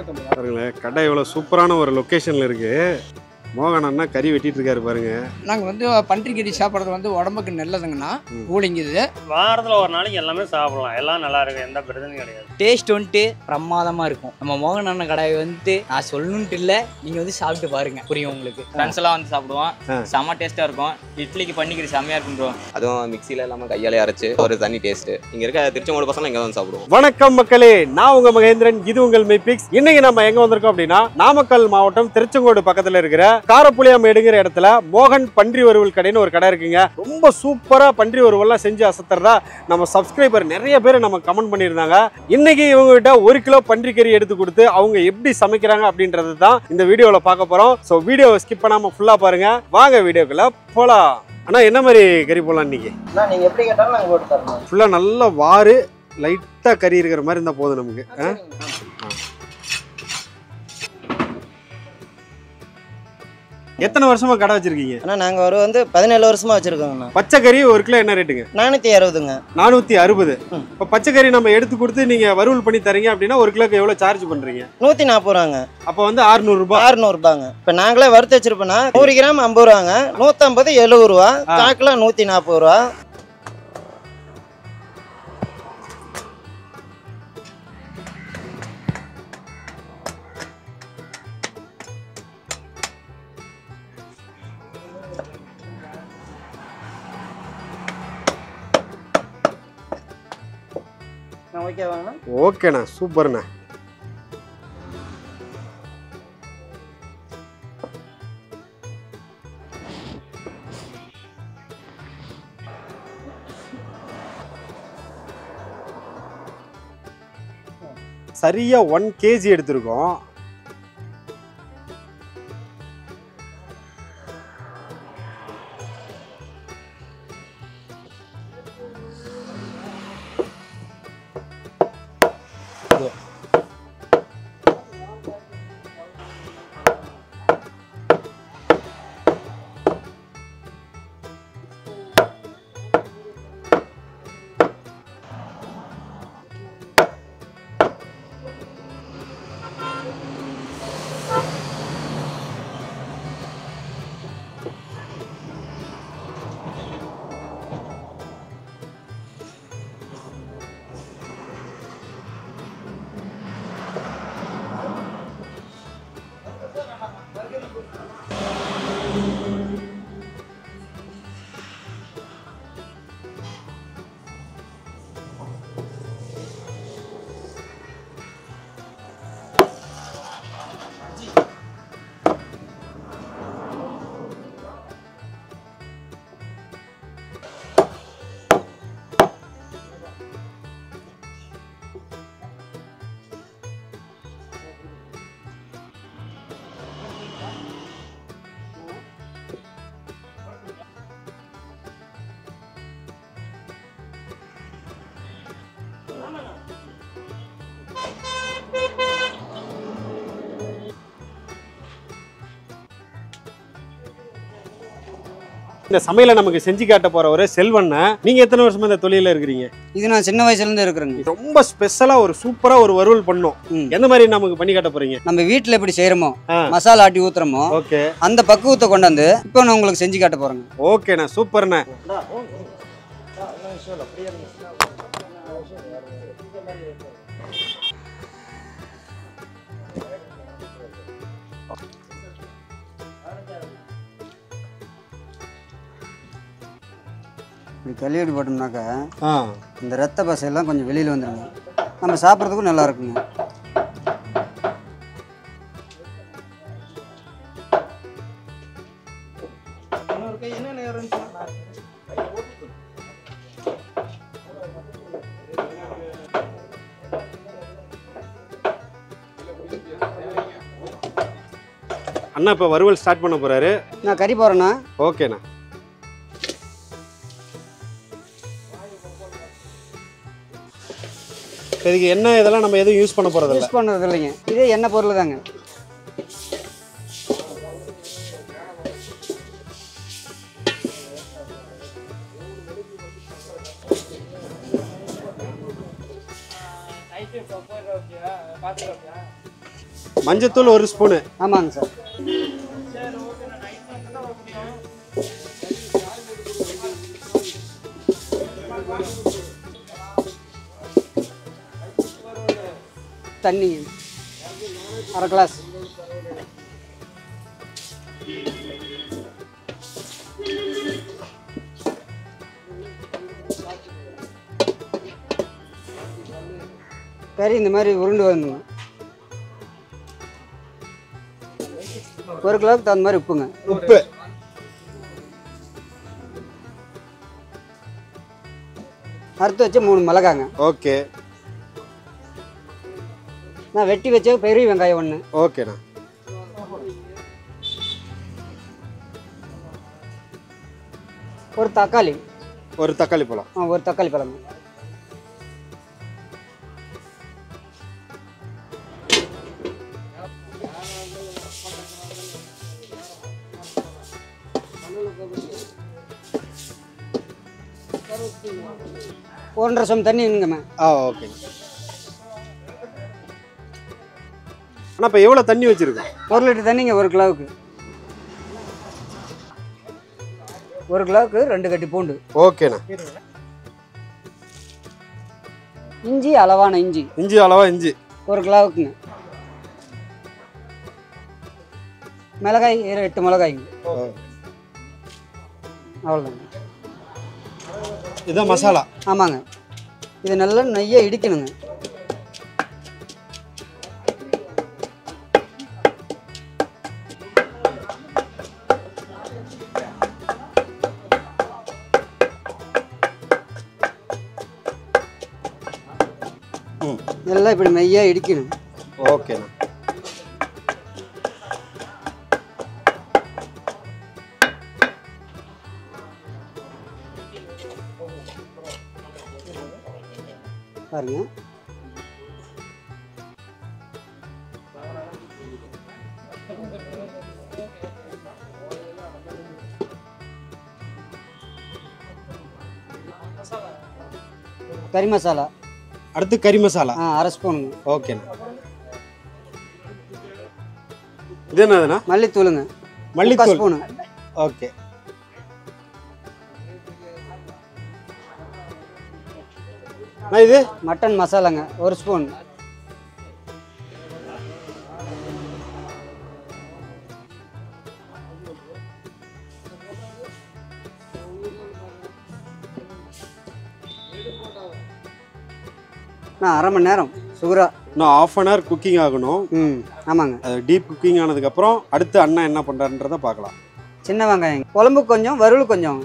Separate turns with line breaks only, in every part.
வணக்கம் ஐயா.
பாருங்களேன் கடை எவ்வளோ சூப்பரான ஒரு லொக்கேஷனில் இருக்கு மோகன் அண்ணா கறி வெட்டிட்டு இருக்காரு பாருங்க
நாங்கள் வந்து பன்றிக்கறி சாப்பிட்றது வந்து உடம்புக்கு நல்லதுங்கண்ணா
ம்.
கூலிங்குது
வாரத்தில் ஒரு நாளைக்கு எல்லாமே சாப்பிடலாம் எல்லாம் நல்லா இருக்கு எந்த பிரச்சனையும் கிடையாது
டேஸ்ட் வந்துட்டு பிரமாதமாக இருக்கும் நம்ம மோகன் அண்ணன் கடாய் வந்துட்டு நான் சொல்லணுன்ட்டு இல்லை நீங்கள் வந்து சாப்பிட்டு பாருங்க புரியும் உங்களுக்கு ஃப்ரெண்ட்ஸ் எல்லாம் வந்து சாப்பிடுவோம்
ஆ.
செம்ம டேஸ்ட்டாக இருக்கும் இட்லிக்கு பண்ணிக்கிற செம்மையாக இருக்கும் bro.
அதுவும் மிக்சியில் இல்லாமல் கையாலே அரைச்சு ஒரு தனி டேஸ்ட்டு இங்கே இருக்க திருச்செங்கோடு பசங்க இங்கே தான் சாப்பிடுவோம்
வணக்கம் மக்களே நான் உங்க மகேந்திரன் இது உங்கள் மெய்பிக்ஸ் இன்னைக்கு நம்ம எங்க வந்திருக்கோம் அப்படின்னா நாமக்கல் மாவட்டம் திருச்செங்கோடு பக்கத்துல இருக்கிற காரப்புளியாமேடுங்கிற இடத்துல மோகன் பன்றி வறுவல் கடைன்னு ஒரு கடை இருக்குங்க ரொம்ப சூப்பரா பன்றி வறுவல்லாம் செஞ்சு அசத்துறதா நம்ம சப்ஸ்கிரைபர் நிறைய பேர் நம்ம கமெண்ட் பண்ணியிருந்தாங்க இன்னைக்கு இவங்க கிட்ட ஒரு கிலோ பன்றி கறி எடுத்து கொடுத்து அவங்க எப்படி சமைக்கிறாங்க அப்படின்றது தான் இந்த வீடியோவில் பார்க்க போறோம் ஸோ வீடியோவை ஸ்கிப் பண்ணாம ஃபுல்லா பாருங்க வாங்க வீடியோக்குள்ள போலாம் அண்ணா என்ன மாதிரி கறி போடலாம் இன்னைக்கு
அண்ணா நீங்க எப்படி கேட்டாலும் நாங்க போட்டு தரணும்
ஃபுல்லாக நல்ல வாறு லைட்டாக கறி இருக்கிற மாதிரி இருந்தால் போதும் நமக்கு ஆ? எத்தனை வருஷமா கடை வச்சிருக்கீங்க
அண்ணா நாங்க ஒரு வந்து பதினேழு வருஷமா வச்சிருக்கோங்கண்ணா
பச்சை கறி ஒரு கிலோ என்ன ரேட்டுங்க
நானூத்தி அறுபதுங்க
நானூற்றி அறுபது
ம்.
இப்போ பச்சை கறி நம்ம எடுத்து கொடுத்து நீங்கள் வறுவல் பண்ணி தரீங்க அப்படின்னா ஒரு கிலோக்கு எவ்வளோ சார்ஜ் பண்ணுறீங்க
நூத்தி நாற்பது ரூபாங்க
அப்போ வந்து 600 ரூபாய்
அறுநூறு ரூபாங்க இப்ப நாங்களே வறுத்து வச்சிருப்போம்னா நூறு கிராம் ஐம்பது ரூபாங்க நூத்தம்பது எழுபது ரூபா
ஆ.
காக்கிலோ நூத்தி நாற்பது ரூபா ஓகேவாங்கண்ணா
ஓகேண்ணா சூப்பர்ண்ணா சரியா ஒன் கேஜி எடுத்திருக்கோம் இந்த சமையலை நமக்கு செஞ்சு காட்ட போறவரு செல்வண்ண நீங்க எத்தனை வருஷமா இந்த தொழில இருக்கிறீங்க
இது நான் சின்ன வயசுலேருந்து இருக்கிறேங்க
ரொம்ப ஸ்பெஷலா ஒரு சூப்பரா ஒரு வறுவல் பண்ணோம்
ம்.
எந்த மாதிரி நமக்கு பண்ணி காட்ட போறீங்க
நம்ம வீட்டில் எப்படி செய்கிறோமோ
ஆ.
மசாலா ஆட்டி ஊத்துறோமோ
ஓகே
அந்த பக்குவத்தை கொண்டாந்து இப்போ நான் உங்களுக்கு செஞ்சு காட்ட போகிறேங்க
ஓகேண்ணா சூப்பர்ண்ணே
இப்படி கழுவிட்டு போட்டோம்னாக்கா
ஆ
இந்த ரத்த பசையெல்லாம் கொஞ்சம் வெளியில் வந்துடுங்க நம்ம சாப்பிட்றதுக்கும் நல்லா இருக்குங்க
அண்ணா இப்போ வறுவல் ஸ்டார்ட் பண்ண போறாரு
நான் கறி போகிறேன்னா
ஓகேண்ணா இதுக்கு என்ன இதெல்லாம் நம்ம எதுவும் யூஸ் பண்ண போறதில்ல
யூஸ் பண்ணுறது இல்லைங்க இதே எண்ணெய் பொருள் தாங்க
மஞ்சத்தூள் ஒரு ஸ்பூனு
ஆமாங்க சார் தண்ணி அரை கிளாஸ் கறி இந்த மாதிரி உருண்டு வந்துங்க ஒரு கிலோவுக்கு தகுந்த மாதிரி உப்புங்க
உப்பு
அறுத்து வச்ச மூணு மிளகாங்க
ஓகே
நான் வெட்டி வச்ச பெரிய வெங்காயம் ஒன்று
ஓகேண்ணா
ஒரு தக்காளி
ஒரு தக்காளி பழம்
ஆ ஒரு தக்காளி பழம் ஒன்றரை சம் தண்ணி வேணுங்கம்மா
ஆ ஓகேங்க அண்ணா இப்போ எவ்வளோ தண்ணி வச்சுருக்கோம்
ஒரு லிட்டர் தண்ணிங்க ஒரு கிலோவுக்கு ஒரு கிலோவுக்கு ரெண்டு கட்டி பூண்டு
ஓகேண்ணா
இஞ்சி அளவான இஞ்சி
இஞ்சி அளவா இஞ்சி
ஒரு கிலோவுக்குங்க மிளகாய் ஏழு எட்டு மிளகாய்ங்க அவ்வளோதாங்க
இதான் மசாலா
ஆமாங்க இது நல்லா நெய்யை இடிக்கணுங்க
ம்
நல்லா இப்படி மெய்யா இடிக்கணும்
ஓகேண்ணா
பாருங்க கறி மசாலா
அடுத்து கறி மசாலா
ஆ அரை ஸ்பூனுங்க
ஓகேண்ணா இது என்னதுண்ணா
மல்லித்தூளுங்க
மல்லித்தூள்
ஸ்பூனு
ஓகே அண்ணா இது
மட்டன் மசாலாங்க ஒரு ஸ்பூன் நான் அரை மணி நேரம் சுகரா
இன்னும் ஆஃப் அன் ஹவர் குக்கிங் ஆகணும்
ம் ஆமாங்க
அது டீப் குக்கிங் ஆனதுக்கப்புறம் அடுத்து அண்ணா என்ன பண்ணுறாருன்றதை பார்க்கலாம்
சின்ன வெங்காயம் குழம்பு கொஞ்சம் வறுவல் கொஞ்சம்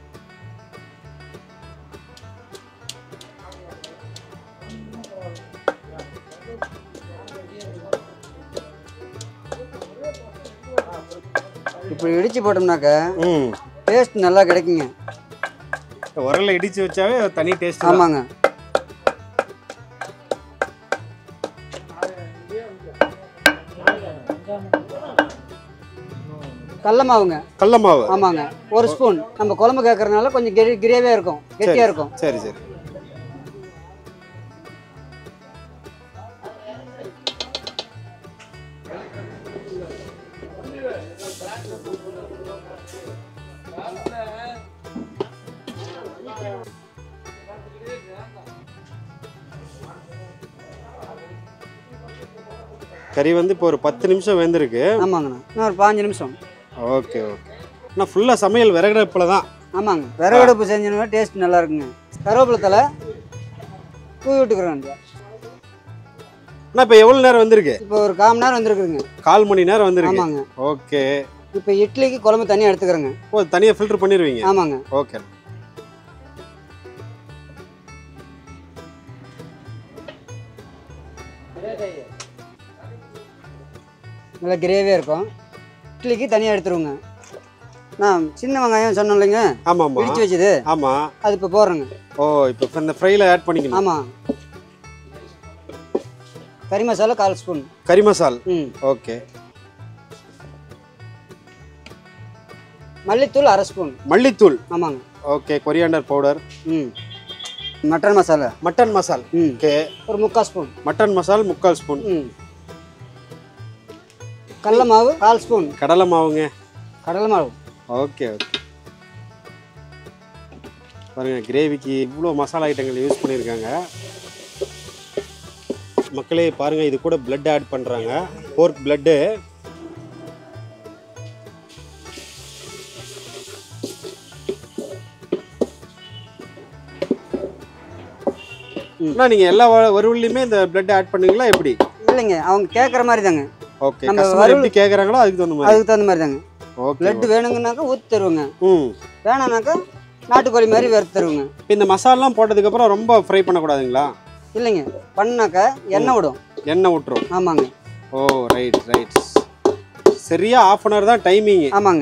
இப்படி இடிச்சு போட்டோம்னாக்க
ம்
டேஸ்ட் நல்லா கிடைக்குங்க
உரல்ல இடிச்சு வச்சாவே தனி டேஸ்ட்
ஆமாங்க கடல மாவுங்க
கடல மாவு
ஆமாங்க ஒரு ஸ்பூன் நம்ம குழம்பு கேட்கறதுனால கொஞ்சம் கிரே கிரேவியாக இருக்கும் கெட்டியாக இருக்கும்
சரி சரி கறி வந்து இப்போ ஒரு பத்து நிமிஷம் வெந்திருக்கு
ஆமாங்கண்ணா இன்னும் ஒரு பாஞ்சு நிமிஷம்
ஓகே ஓகே ஆனால் ஃபுல்லாக சமையல் விறகடுப்பில் தான்
ஆமாங்க விறகடுப்பு செஞ்சோம்னா டேஸ்ட் நல்லா இருக்குங்க கருவேப்பிலை தலை தூவி விட்டுக்கிறோம்
அண்ணா இப்போ எவ்வளோ நேரம் வந்திருக்கு
இப்போ ஒரு கால் மணி நேரம் வந்திருக்குதுங்க
கால் மணி நேரம் வந்திருக்கு
ஆமாங்க
ஓகே
இப்போ இட்லிக்கு குழம்பு தனியாக எடுத்துக்கிறேங்க
ஓ தனியாக ஃபில்டர் பண்ணிடுவீங்க
ஆமாங்க
ஓகே
நல்லா கிரேவியாக இருக்கும் இட்லிக்கு தனியாக எடுத்துருவோங்க நான் சின்ன வெங்காயம் சொன்னோம் இல்லைங்க
ஆமாம்
பிடிச்சி
ஆமாம்
வச்சது
ஆமாம்
அது இப்போ போடுறேங்க
ஓ இப்போ இந்த ஃப்ரையில் ஆட் பண்ணிக்கணும்
ஆமாம் கறி மசாலா கால் ஸ்பூன்
கறி மசால்
ம்
ஓகே
மல்லித்தூள் அரை ஸ்பூன்
மல்லித்தூள்
ஆமாங்க
ஓகே கொரியாண்டர் பவுடர்
ம் மட்டன் மசாலா
மட்டன் மசால்
ம்
ஓகே
ஒரு முக்கால் ஸ்பூன்
மட்டன் மசால் முக்கால் ஸ்பூன்
ம் கடல மாவு கால் ஸ்பூன்
கடலை மாவுங்க
கடலை மாவு
ஓகே ஓகே பாருங்க கிரேவிக்கு இவ்வளோ மசாலா ஐட்டங்கள் யூஸ் பண்ணியிருக்காங்க மக்களே பாருங்க இது கூட பிளட் ஆட் பண்ணுறாங்க போர்க் பிளட்டு அண்ணா நீங்கள் எல்லா வ- வறுவல்லையுமே இந்த பிளட் ஆட் பண்ணுவீங்களா எப்படி
இல்லைங்க அவங்க கேட்குற மாதிரி தாங்க
ஓகே
நம்ம
கஸ்டமர்
வறுவல்
எப்படி கேட்குறாங்களோ அதுக்கு தகுந்த மாதிரி
அதுக்கு தகுந்த மாதிரி தாங்க
ஓகே
பிளட் வேணுங்கனாக்கா ஊற்றி தருவோங்க
ம்
வேணாம்னாக்கா நாட்டுக்கோழி மாதிரி வறுத்து தருவோங்க
இப்போ இந்த மசாலாலாம் போட்டதுக்கப்புறம் ரொம்ப ஃப்ரை பண்ணக்கூடாதுங்களா
இல்லைங்க பண்ணாக்கா எண்ணெய் விடும்
எண்ணெய் விட்டுரும்
ஆமாங்க
ஓ ரைட் ரைட் சரியா ஆஃப் அன் ஹவர் தான் டைமிங்
ஆமாங்க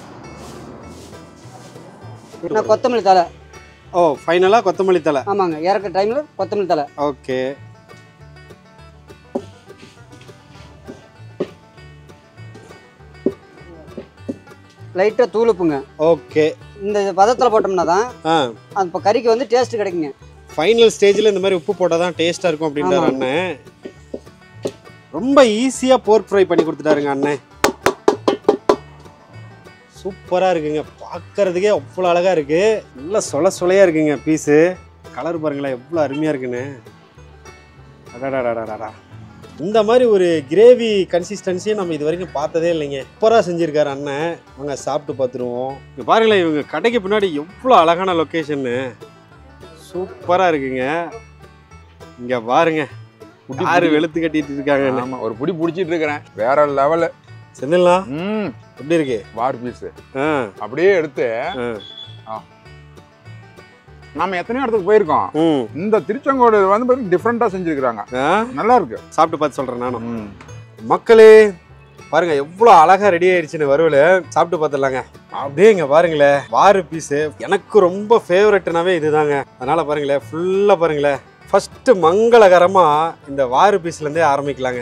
நான் கொத்தமல்லி தலை
ஓ ஃபைனலாக கொத்தமல்லி தலை
ஆமாங்க இறக்க டைமில் கொத்தமல்லி தலை
ஓகே
லைட்டாக தூளுப்புங்க
ஓகே
இந்த பதத்தில் போட்டோம்னா தான்
ஆ
அது இப்போ கறிக்கு வந்து டேஸ்ட் கிடைக்குங்க
ஃபைனல் ஸ்டேஜில் இந்த மாதிரி உப்பு போட்டால் தான் டேஸ்ட்டாக இருக்கும் அப்படின்றார்
ஆமா.
அண்ணன் ரொம்ப ஈஸியாக போர்க் ஃப்ரை பண்ணி கொடுத்துட்டாருங்க அண்ணன் சூப்பராக இருக்குங்க பார்க்கறதுக்கே அவ்வளோ அழகாக இருக்குது நல்லா சொல சொலையாக இருக்குங்க பீஸு கலர் பாருங்களேன் எவ்வளோ அருமையாக இருக்குன்னு அடடாடாடாடா இந்த மாதிரி ஒரு கிரேவி கன்சிஸ்டன்சியை நம்ம இது வரைக்கும் பார்த்ததே இல்லைங்க சூப்பராக செஞ்சுருக்காரு அண்ணன் வாங்க சாப்பிட்டு பார்த்துருவோம் இங்கே பாருங்களேன் இவங்க கடைக்கு பின்னாடி எவ்வளோ அழகான லொக்கேஷன்னு சூப்பராக இருக்குங்க இங்கே பாருங்க யாரு வெளுத்து கட்டிட்டு இருக்காங்க
ஆமா ஒரு புடி புடிச்சிட்டு இருக்கிறேன் வேற லெவலு
செந்தில்லாம்
ம்
எப்படி இருக்கு
வார் பீஸ்
ஆ
அப்படியே எடுத்து
ஆ.
நம்ம எத்தனையோ இடத்துக்கு போயிருக்கோம்
ம்
இந்த திருச்செங்கோடு வந்து பார்த்தீங்கன்னா டிஃப்ரெண்ட்டாக செஞ்சுருக்கிறாங்க
ஆ
நல்லா இருக்கு
சாப்பிட்டு பார்த்து சொல்கிறேன் நானும்
ம்
மக்களே பாருங்க எவ்வளோ அழகா ரெடி ஆயிடுச்சுன்னு வருவல சாப்பிட்டு பார்த்துடலாங்க அப்படியே இங்க பாருங்களேன் வாரு பீஸு எனக்கு ரொம்ப ஃபேவரட்னாவே இதுதாங்க அதனால பாருங்களேன் ஃபுல்லாக பாருங்களேன் ஃபர்ஸ்ட் மங்களகரமா இந்த வாரு பீஸ்ல இருந்தே ஆரம்பிக்கலாங்க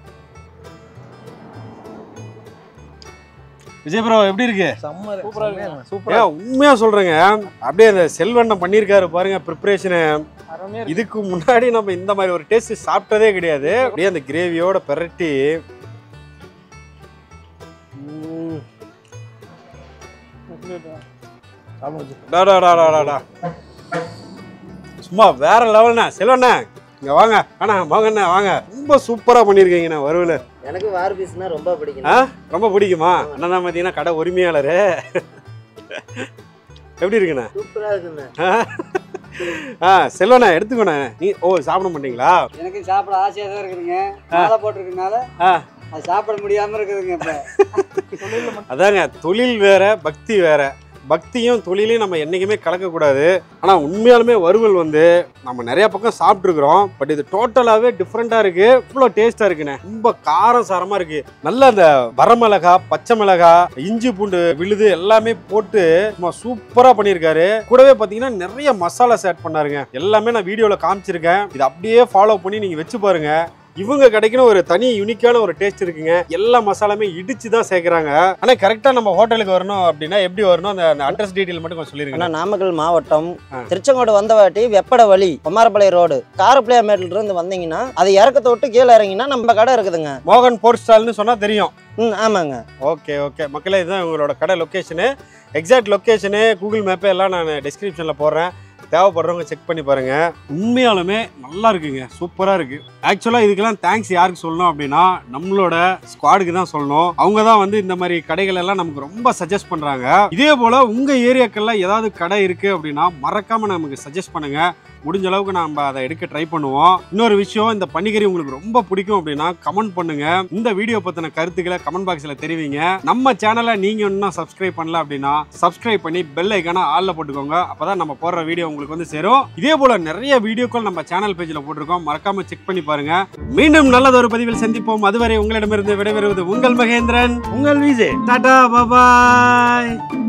விஜய் ப்ரோ எப்படி இருக்கு ஏன் உண்மையா சொல்றேங்க அப்படியே அந்த செல்வண்ணன் பண்ணியிருக்காரு பாருங்க ப்ரிப்பரேஷனு இதுக்கு முன்னாடி நம்ம இந்த மாதிரி ஒரு டேஸ்ட் சாப்பிட்டதே கிடையாது அப்படியே அந்த கிரேவியோட பெரட்டி ம். டா, டா, டா, டா, டா, டா. சும்மா வேற லெவல்ண்ணா செல்வண்ணா இங்க வாங்க அண்ணா வாங்கண்ணா வாங்க ரொம்ப சூப்பரா பண்ணிருக்கீங்கண்ணா வருவல
எனக்கு வார் பீஸ்னா ரொம்ப பிடிக்கும்
ஆ ரொம்ப பிடிக்குமா அண்ணன் தான் பார்த்தீங்கன்னா கடை உரிமையாளரு எப்படி இருக்குண்ணா
சூப்பரா இருக்குங்க
ஆ செல்வண்ணா எடுத்துக்கோண்ணே நீ ஓ சாப்பிட மாட்டீங்களா
எனக்கு சாப்பிட ஆசையாக தான் இருக்குதுங்க மாலை போட்டிருக்கனால
ஆ.
அது சாப்பிட முடியாமல் இருக்குதுங்க இப்போ
அதாங்க தொழில் வேற பக்தி வேற பக்தியும் தொழிலையும் நம்ம என்றைக்குமே கலக்கக்கூடாது ஆனால் உண்மையாலுமே வறுவல் வந்து நம்ம நிறைய பக்கம் சாப்பிட்ருக்குறோம் பட் இது டோட்டலாகவே டிஃப்ரெண்ட்டாக இருக்குது இவ்வளோ டேஸ்ட்டாக இருக்குண்ணே ரொம்ப காரம் சாரமாக இருக்குது நல்ல அந்த வரமிளகா பச்சை மிளகா இஞ்சி பூண்டு விழுது எல்லாமே போட்டு சும்மா சூப்பராக பண்ணியிருக்காரு கூடவே பார்த்தீங்கன்னா நிறைய மசாலாஸ் ஆட் பண்ணாருங்க எல்லாமே நான் வீடியோவில் காமிச்சிருக்கேன் இது அப்படியே ஃபாலோ பண்ணி நீங்கள் வச்சு பாருங்க இவங்க கிடைக்கணும் ஒரு தனி யூனிக்கான ஒரு டேஸ்ட் இருக்குங்க எல்லா மசாலாமே இடிச்சு தான் சேர்க்குறாங்க ஆனால் கரெக்டாக நம்ம ஹோட்டலுக்கு வரணும் அப்படின்னா எப்படி வரணும் அந்த அட்ரஸ் டீட்டெயில் மட்டும் கொஞ்சம் சொல்லிருங்க
அண்ணா நாமக்கல் மாவட்டம்
ஆ.
திருச்செங்கோடு வந்த வாட்டி வெப்பட வழி பொம்மாரப்பாளையம் ரோடு காரப்பிள்ளையாமேட்ல இருந்து வந்தீங்கன்னா அது இறக்கத்தை விட்டு கீழே இறங்கினா நம்ம கடை இருக்குதுங்க
மோகன் போர்ட் ஸ்டால்னு சொன்னால் தெரியும்
ம் ஆமாங்க
ஓகே ஓகே மக்களே இதுதான் உங்களோட கடை லொக்கேஷனு எக்ஸாக்ட் லொக்கேஷனு கூகுள் மேப்பே எல்லாம் நான் டிஸ்கிரிப்ஷனில் போடுறேன் தேவைப்படுறவங்க செக் பண்ணி பாருங்க உண்மையாலுமே நல்லா இருக்குங்க சூப்பராக இருக்கு ஆக்சுவலாக இதுக்கெல்லாம் தேங்க்ஸ் யாருக்கு சொல்லணும் அப்படின்னா நம்மளோட ஸ்குவாடுக்கு தான் சொல்லணும் அவங்க தான் வந்து இந்த மாதிரி கடைகள் எல்லாம் நமக்கு ரொம்ப சஜஸ்ட் பண்ணுறாங்க இதே போல் உங்கள் ஏரியாக்கள்ல ஏதாவது கடை இருக்குது அப்படின்னா மறக்காமல் நமக்கு சஜஸ்ட் பண்ணுங்க முடிஞ்ச அளவுக்கு நம்ம அதை எடுக்க ட்ரை பண்ணுவோம் இன்னொரு விஷயம் இந்த பன்னிக்கறி உங்களுக்கு ரொம்ப பிடிக்கும் அப்படின்னா கமெண்ட் பண்ணுங்க இந்த வீடியோ பத்தின கருத்துக்களை கமெண்ட் பாக்ஸ்ல தெரிவிங்க நம்ம சேனலை நீங்க இன்னும் சப்ஸ்கிரைப் பண்ணல அப்படின்னா சப்ஸ்கிரைப் பண்ணி பெல் ஐக்கான ஆல்ல போட்டுக்கோங்க அப்பதான் நம்ம போடுற வீடியோ உங்களுக்கு வந்து சேரும் இதே போல நிறைய வீடியோக்கள் நம்ம சேனல் பேஜ்ல போட்டிருக்கோம் மறக்காம செக் பண்ணி பாருங்க மீண்டும் நல்லதொரு பதிவில் சந்திப்போம் அதுவரை உங்களிடமிருந்து விடைபெறுவது உங்கள் மகேந்திரன் உங்கள் விஜய் டாடா பாபாய்